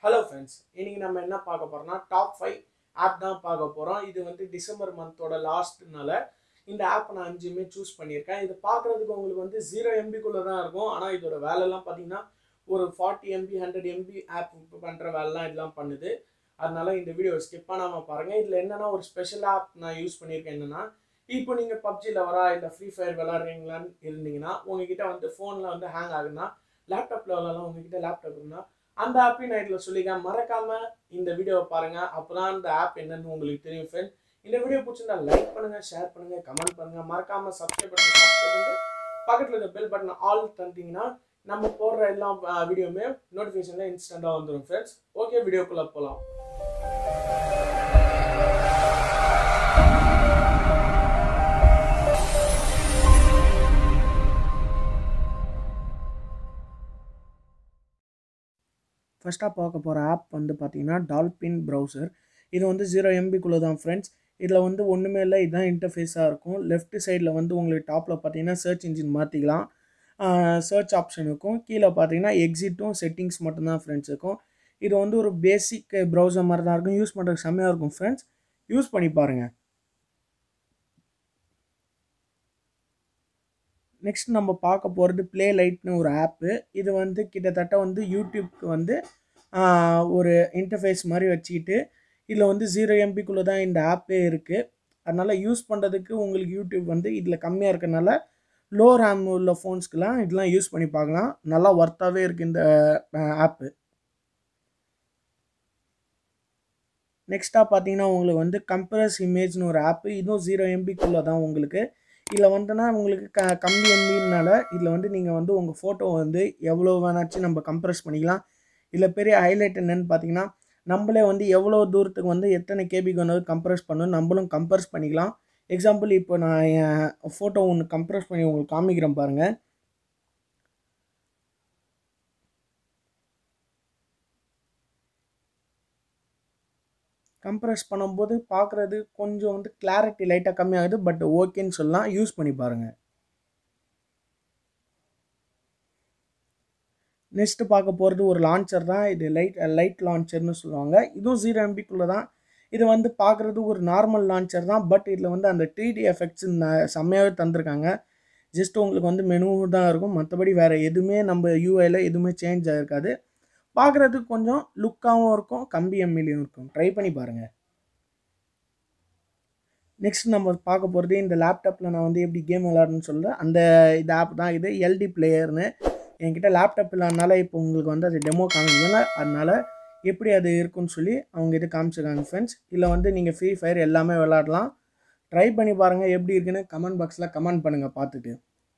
hello friends இன்னைக்கு நம்ம என்ன பார்க்க போறோம்னா டாப் ஃபைவ் ஆப் தான் பார்க்க போகிறோம் இது வந்து டிசம்பர் மந்தோட லாஸ்ட்னால இந்த ஆப் நான் அஞ்சுமே சூஸ் பண்ணியிருக்கேன் இது பார்க்குறதுக்கு உங்களுக்கு வந்து ஜீரோ எம்பிக்குள்ளே தான் இருக்கும் ஆனால் இதோட வேலைலாம் பார்த்தீங்கன்னா ஒரு forty MB hundred MB app பண்ணுற வேலைலாம் இதெல்லாம் பண்ணுது அதனால இந்த வீடியோ ஸ்கிப் பண்ணாமல் பாருங்கள் இதில் என்னென்னா ஒரு ஸ்பெஷல் ஆப் நான் யூஸ் பண்ணியிருக்கேன் என்னென்னா இப்போ நீங்கள் பப்ஜியில் வரா இல்லை ஃப்ரீ ஃபயர் விளாட்றீங்களான்னு இருந்தீங்கன்னா உங்ககிட்ட வந்து ஃபோனில் வந்து ஹேங் ஆகுதுன்னா லேப்டாப்பில் விளாட்லாம் உங்ககிட்ட லேப்டாப் இருந்தால் அந்த ஆப்பையும் நான் இதில் சொல்லிக்கிறேன் மறக்காம இந்த வீடியோவை பாருங்க அப்பதான் இந்த ஆப் என்னன்னு உங்களுக்கு தெரியும் ஃப்ரெண்ட் இந்த வீடியோ பிடிச்சிருந்தா லைக் பண்ணுங்க ஷேர் பண்ணுங்க கமெண்ட் பண்ணுங்க மறக்காம சப்ஸ்கிரைப் பண்ணுங்க சப்ஸ்கிரைப் பண்ணிட்டு பக்கத்தில் இருக்க பெல் பட்டன் ஆல் தந்தீங்கன்னா நம்ம போடுற எல்லா வீடியோவுமே நோட்டிஃபிகேஷன்ல இன்ஸ்டண்ட்டாக வந்துடும் ஃப்ரெண்ட்ஸ் ஓகே வீடியோக்குள்ள போகலாம் ஃபஸ்ட்டாக பார்க்க போகிற ஆப் வந்து பார்த்தீங்கன்னா டால்பின் ப்ரௌசர் இது வந்து ஜீரோ எம்பிக்குள்ளே தான் ஃப்ரெண்ட்ஸ் இதில் வந்து ஒன்றுமே இல்லை இதுதான் இன்டர்ஃபேஸாக இருக்கும் லெஃப்ட் சைடில் வந்து உங்களுக்கு டாப்பில் பார்த்தீங்கன்னா சர்ச் இன்ஜின் மாற்றிக்கலாம் சர்ச் ஆப்ஷன் இருக்கும் கீழே பார்த்தீங்கன்னா எக்ஸிட்டும் செட்டிங்ஸ் மட்டும்தான் ஃப்ரெண்ட்ஸ் இருக்கும் இது வந்து ஒரு பேசிக் ப்ரௌசர் மாதிரி தான் இருக்கும் யூஸ் பண்ணுறதுக்கு செம்மையாக இருக்கும் ஃப்ரெண்ட்ஸ் யூஸ் பண்ணி பாருங்கள் நெக்ஸ்ட் நம்ம பார்க்க போகிறது ப்ளே லைட்னு ஒரு ஆப்பு இது வந்து கிட்டத்தட்ட வந்து யூடியூப்க்கு வந்து ஒரு இன்டர்ஃபேஸ் மாதிரி வச்சுக்கிட்டு இதில் வந்து ஜீரோ எம்பிக்குள்ளே தான் இந்த ஆப்பே இருக்குது அதனால் யூஸ் பண்ணுறதுக்கு உங்களுக்கு யூடியூப் வந்து இதில் கம்மியாக இருக்கனால லோ ரேம் உள்ள ஃபோன்ஸ்க்கெலாம் இதெல்லாம் யூஸ் பண்ணி பார்க்கலாம் நல்லா ஒர்த்தாகவே இருக்குது இந்த ஆப்பு நெக்ஸ்ட்டாக பார்த்தீங்கன்னா உங்களுக்கு வந்து கம்ப்ரஸ் இமேஜ்னு ஒரு ஆப்பு இதுவும் ஜீரோ எம்பிக்குள்ளே தான் உங்களுக்கு இதில் வந்துன்னா உங்களுக்கு க கம்மி எம்பினால இதில் வந்து நீங்கள் வந்து உங்கள் ஃபோட்டோ வந்து எவ்வளோ வேணாச்சும் நம்ம கம்ப்ரஸ் பண்ணிக்கலாம் இதில் பெரிய ஹைலைட் என்னென்னு பார்த்தீங்கன்னா நம்மளே வந்து எவ்வளோ தூரத்துக்கு வந்து எத்தனை கேபிக்கு வேணாலும் கம்ப்ரஸ் பண்ணணும் நம்மளும் கம்ப்ரஸ் பண்ணிக்கலாம் எக்ஸாம்பிள் இப்போ நான் என் ஃபோட்டோ ஒன்று கம்ப்ரஸ் பண்ணி உங்களுக்கு காமிக்கிறேன் பாருங்கள் கம்ப்ரஸ் பண்ணும்போது பார்க்குறது கொஞ்சம் வந்து கிளாரிட்டி லைட்டாக கம்மியாகுது பட் ஓகேன்னு சொல்லலாம் யூஸ் பண்ணி பாருங்கள் நெக்ஸ்ட்டு பார்க்க போகிறது ஒரு லான்ச்சர் தான் இது லைட் லைட் லான்ச்சர்னு சொல்லுவாங்க இதுவும் ஜீரோ எம்பிக்குள்ளே தான் இது வந்து பார்க்குறது ஒரு நார்மல் லான்ச்சர் தான் பட் இதில் வந்து அந்த த்ரீ டி எஃபெக்ட்ஸ் செம்மையாகவே தந்திருக்காங்க ஜஸ்ட் உங்களுக்கு வந்து மெனு தான் இருக்கும் மற்றபடி வேறு எதுவுமே நம்ம யூஐயில் எதுவுமே சேஞ்ச் ஆகிருக்காது பார்க்குறதுக்கு கொஞ்சம் லுக்காகவும் இருக்கும் கம்பி எம்மிலையும் இருக்கும் ட்ரை பண்ணி பாருங்கள் நெக்ஸ்ட் நம்ம பார்க்க போகிறது இந்த லேப்டாப்பில் நான் வந்து எப்படி கேம் விளாட்றேன்னு சொல்கிறேன் அந்த இந்த ஆப் தான் இது எல்டி பிளேயர்னு என்கிட்ட லேப்டாப் இல்லாதனால இப்போ உங்களுக்கு வந்து அது டெமோ காமிக்கல அதனால் எப்படி அது இருக்குன்னு சொல்லி அவங்க இது காமிச்சிருக்காங்க ஃப்ரெண்ட்ஸ் இதில் வந்து நீங்கள் ஃப்ரீ ஃபயர் எல்லாமே விளாடலாம் ட்ரை பண்ணி பாருங்கள் எப்படி இருக்குன்னு கமெண்ட் பாக்ஸில் கமெண்ட் பண்ணுங்கள் பார்த்துட்டு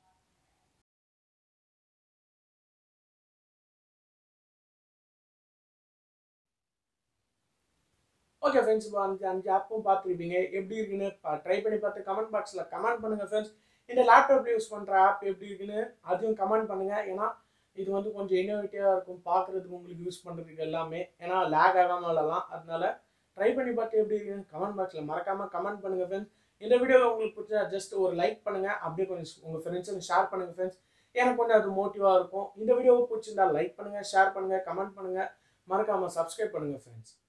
ஓகே ஃப்ரெண்ட்ஸ் இப்போ அஞ்சு அஞ்சு ஆப்பும் பார்த்துருப்பீங்க எப்படி இருக்குன்னு ட்ரை பண்ணி பார்த்து கமெண்ட் பாக்ஸில் கமெண்ட் பண்ணுங்கள் ஃப்ரெண்ட்ஸ் இந்த லேப்டாப்பில் யூஸ் பண்ணுற ஆப் எப்படி இருக்குன்னு அதையும் கமெண்ட் பண்ணுங்கள் ஏன்னா இது வந்து கொஞ்சம் இன்னோவேட்டிவாக இருக்கும் பார்க்குறதுக்கு உங்களுக்கு யூஸ் பண்ணுறதுக்கு எல்லாமே ஏன்னா லேக் ஆகாமல் விளாடலாம் அதனால ட்ரை பண்ணி பார்த்து எப்படி இருக்குன்னு கமெண்ட் பாக்ஸில் மறக்காமல் கமெண்ட் பண்ணுங்கள் ஃப்ரெண்ட்ஸ் இந்த வீடியோ உங்களுக்கு பிடிச்சா ஜஸ்ட் ஒரு லைக் பண்ணுங்கள் அப்படியே கொஞ்சம் உங்கள் ஃப்ரெண்ட்ஸுக்கு ஷேர் பண்ணுங்கள் ஃப்ரெண்ட்ஸ் எனக்கு கொஞ்சம் அது மோட்டிவாக இருக்கும் இந்த வீடியோவை பிடிச்சிருந்தா லைக் பண்ணுங்கள் ஷேர் பண்ணுங்கள் கமெண்ட் பண்ணுங்கள் மறக்காமல் சப்ஸ்கிரைப் பண்ணுங்கள் ஃப்ரெண்ட்ஸ்